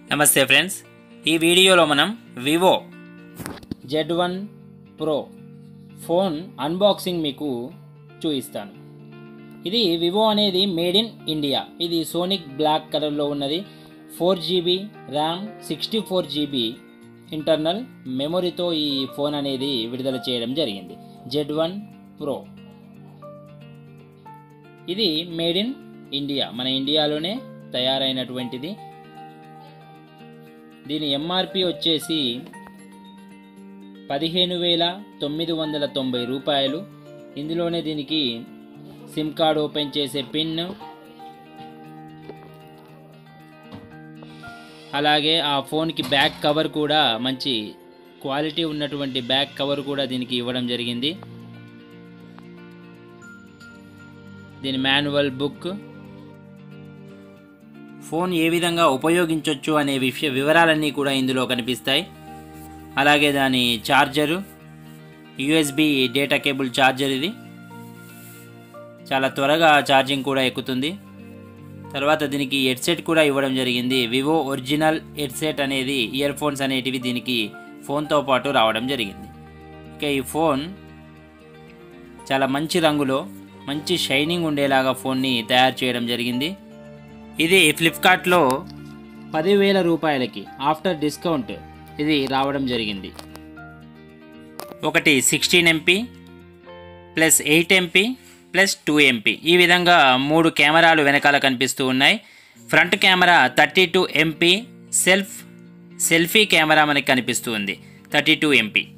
నమస్తే ఫ్రెండ్స్ ఈ వీడియోలో మనం Vivo Z one pro phone unboxing మీకు చూపిస్తాను ఇది వివో అనేది మేడ్ ఇన్ ఇండియా ఇది సోనిక్ బ్లాక్ కలర్లో ఉన్నది four GB RAM sixty four GB internal మెమొరీతో ఈ ఫోన్ అనేది విడుదల చేయడం జరిగింది జెడ్ వన్ ప్రో ఇది మేడ్ ఇన్ ఇండియా మన ఇండియాలోనే తయారైనటువంటిది దీని ఎంఆర్పి వచ్చేసి పదిహేను వేల తొమ్మిది వందల తొంభై రూపాయలు ఇందులోనే దీనికి సిమ్ కార్డ్ ఓపెన్ చేసే పిన్ అలాగే ఆ ఫోన్కి బ్యాక్ కవర్ కూడా మంచి క్వాలిటీ ఉన్నటువంటి బ్యాక్ కవర్ కూడా దీనికి ఇవ్వడం జరిగింది దీని మాన్యువల్ బుక్ ఫోన్ ఏ విధంగా ఉపయోగించవచ్చు అనే విషయ వివరాలన్నీ కూడా ఇందులో కనిపిస్తాయి అలాగే దాని charger USB data cable charger ఇది చాలా త్వరగా ఛార్జింగ్ కూడా ఎక్కుతుంది తర్వాత దీనికి హెడ్సెట్ కూడా ఇవ్వడం జరిగింది వివో ఒరిజినల్ హెడ్సెట్ అనేది ఇయర్ ఫోన్స్ అనేటివి దీనికి ఫోన్తో పాటు రావడం జరిగింది ఇక ఈ ఫోన్ చాలా మంచి రంగులో మంచి షైనింగ్ ఉండేలాగా ఫోన్ని తయారు చేయడం జరిగింది ఇది ఫ్లిప్కార్ట్లో పదివేల రూపాయలకి ఆఫ్టర్ డిస్కౌంట్ ఇది రావడం జరిగింది ఒకటి sixteen MP plus eight MP plus two MP ఈ విధంగా మూడు కెమెరాలు వెనకాల కనిపిస్తూ ఉన్నాయి front camera thirty two MP self selfie camera మనకి కనిపిస్తూ ఉంది థర్టీ టూ ఎంపీ